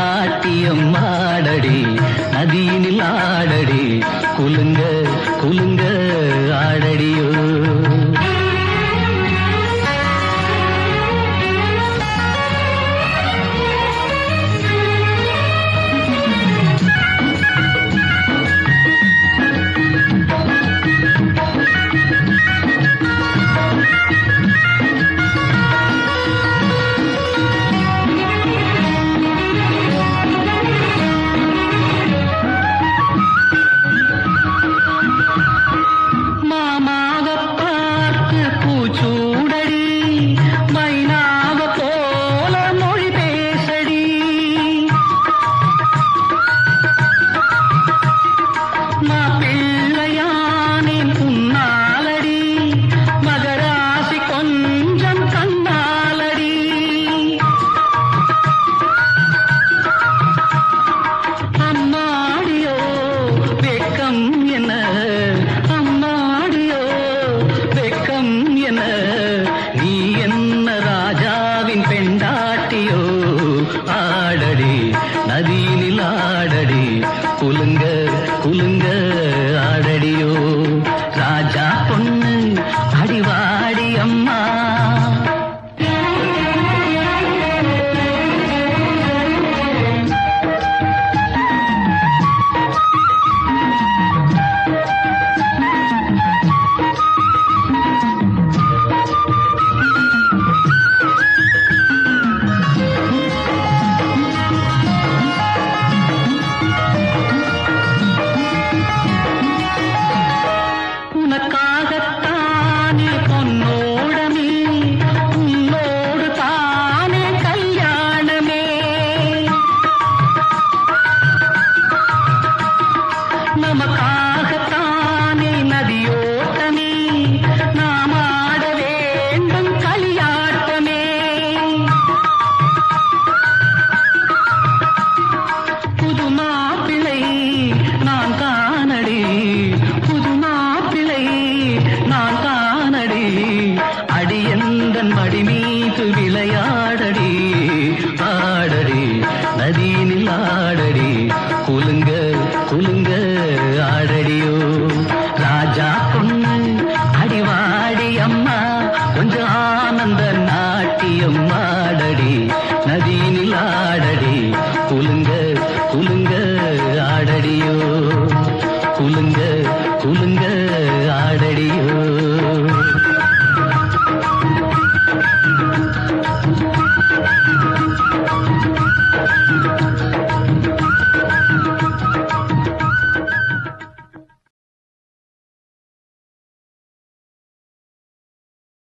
நாட்டியம் ஆடடி நதியினில் ஆடடி குலுங்க குலுங்க ஆடடியோ மாமாவ பார்த்து பூச்சூடடி மைனாவ போல மொழி பேசடி மாப்பிள்ளையானேன் புன்னாலடி மகராசி கொஞ்சம் கண்ணாலடி அம்மாடியோ வெக்கம் என்ன அம்மாடியோ வெக்கம் என்ன நீ என்ன ராஜாவின் பெண்டாட்டியோ ஆடடி நதியினில் ஆடடி குலுங்க குலுங்க ஆடடியோ ராஜா பொண்ணு அடிவாடி அம்மா உனக்காகத்தானே பொன்னோடமே உன்னோடு தானே கல்யாணமே நமக்காகத்தானே நதியோட்டமே நாம் ஆட வேண்டும் களியாட்டமே புது மாப்பிள்ளை நான் காணடி புது மாப்பிள்ளை நான் காணடி அடியந்தன் மடி மீது விளையாடடி ஆடடி நதியினில் ஆடடி குலுங்க குலுங்க ஆடடியோ ராஜா பொண்ணு அடிவாடி அம்மா கொஞ்சம் ஆனந்த நாட்டியம் ஆடடி நதியினில் ஆடடி குலுங்க